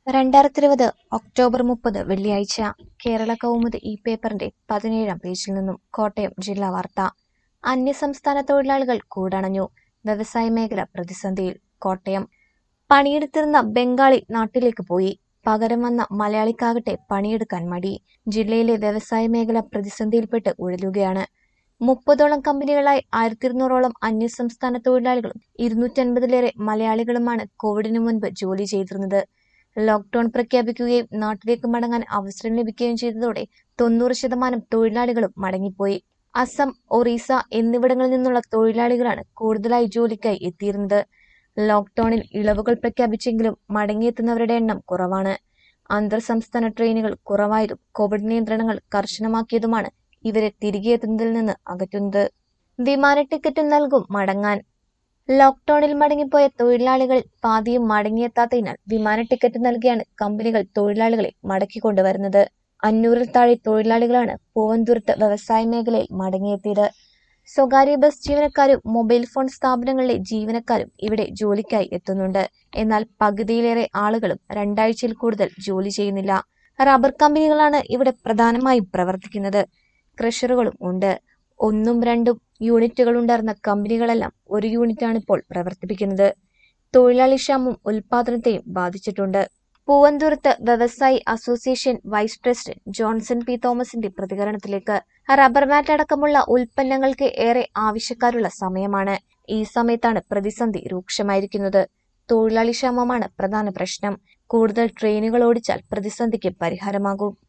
രണ്ടായിരത്തി ഇരുപത് ഒക്ടോബർ മുപ്പത് വെള്ളിയാഴ്ച കേരള കൗമുദി ഈ പേപ്പറിന്റെ പതിനേഴാം പേജിൽ നിന്നും കോട്ടയം ജില്ലാ വാർത്ത അന്യസംസ്ഥാന തൊഴിലാളികൾ കൂടണഞ്ഞു വ്യവസായ മേഖല പ്രതിസന്ധിയിൽ കോട്ടയം പണിയെടുത്തിരുന്ന ബംഗാളി നാട്ടിലേക്ക് പോയി പകരം വന്ന മലയാളിക്കാകട്ടെ പണിയെടുക്കാൻ മടി ജില്ലയിലെ വ്യവസായ മേഖല പ്രതിസന്ധിയിൽപ്പെട്ട് ഉഴലുകയാണ് മുപ്പതോളം കമ്പനികളായി ആയിരത്തി ഇരുന്നൂറോളം അന്യസംസ്ഥാന തൊഴിലാളികളും ഇരുന്നൂറ്റൻപതിലേറെ മലയാളികളുമാണ് കോവിഡിനു മുൻപ് ജോലി ചെയ്തിരുന്നത് ലോക്ഡൌൺ പ്രഖ്യാപിക്കുകയും നാട്ടിലേക്ക് മടങ്ങാൻ അവസരം ലഭിക്കുകയും ചെയ്തതോടെ തൊണ്ണൂറ് ശതമാനം തൊഴിലാളികളും മടങ്ങിപ്പോയി അസം ഒറീസ എന്നിവിടങ്ങളിൽ നിന്നുള്ള തൊഴിലാളികളാണ് കൂടുതലായി ജോലിക്കായി എത്തിയിരുന്നത് ലോക്ഡൌണിൽ ഇളവുകൾ പ്രഖ്യാപിച്ചെങ്കിലും മടങ്ങിയെത്തുന്നവരുടെ എണ്ണം കുറവാണ് അന്തർ സംസ്ഥാന ട്രെയിനുകൾ കുറവായതും കോവിഡ് നിയന്ത്രണങ്ങൾ കർശനമാക്കിയതുമാണ് ഇവരെ തിരികെ എത്തുന്നതിൽ നിന്ന് അകറ്റുന്നത് വിമാന ടിക്കറ്റ് നൽകും മടങ്ങാൻ ലോക്ഡൌണിൽ മടങ്ങിപ്പോയ തൊഴിലാളികൾ പാതിയും മടങ്ങിയെത്താത്തതിനാൽ വിമാന ടിക്കറ്റ് നൽകിയാണ് കമ്പനികൾ തൊഴിലാളികളെ മടക്കിക്കൊണ്ടുവരുന്നത് അഞ്ഞൂറിൽ താഴെ തൊഴിലാളികളാണ് പൂവന്തുരുത്ത് വ്യവസായ മേഖലയിൽ മടങ്ങിയെത്തിയത് സ്വകാര്യ ബസ് ജീവനക്കാരും മൊബൈൽ ഫോൺ സ്ഥാപനങ്ങളിലെ ജീവനക്കാരും ഇവിടെ ജോലിക്കായി എത്തുന്നുണ്ട് എന്നാൽ പകുതിയിലേറെ ആളുകളും രണ്ടാഴ്ചയിൽ കൂടുതൽ ജോലി ചെയ്യുന്നില്ല റബ്ബർ കമ്പനികളാണ് ഇവിടെ പ്രധാനമായും പ്രവർത്തിക്കുന്നത് ക്രഷറുകളും ഉണ്ട് ഒന്നും രണ്ടും യൂണിറ്റുകൾ ഉണ്ടായിരുന്ന കമ്പനികളെല്ലാം ഒരു യൂണിറ്റാണ് ഇപ്പോൾ പ്രവർത്തിപ്പിക്കുന്നത് തൊഴിലാളി ക്ഷാമം ഉൽപാദനത്തെയും ബാധിച്ചിട്ടുണ്ട് പൂവന്തുരത്ത് വ്യവസായി association vice president Johnson P തോമസിന്റെ പ്രതികരണത്തിലേക്ക് റബ്ബർ മാറ്റ് അടക്കമുള്ള ഉൽപ്പന്നങ്ങൾക്ക് ഏറെ ആവശ്യക്കാരുള്ള സമയമാണ് ഈ സമയത്താണ് പ്രതിസന്ധി രൂക്ഷമായിരിക്കുന്നത് തൊഴിലാളി ക്ഷാമമാണ് പ്രധാന പ്രശ്നം കൂടുതൽ ട്രെയിനുകൾ ഓടിച്ചാൽ പ്രതിസന്ധിക്ക് പരിഹാരമാകും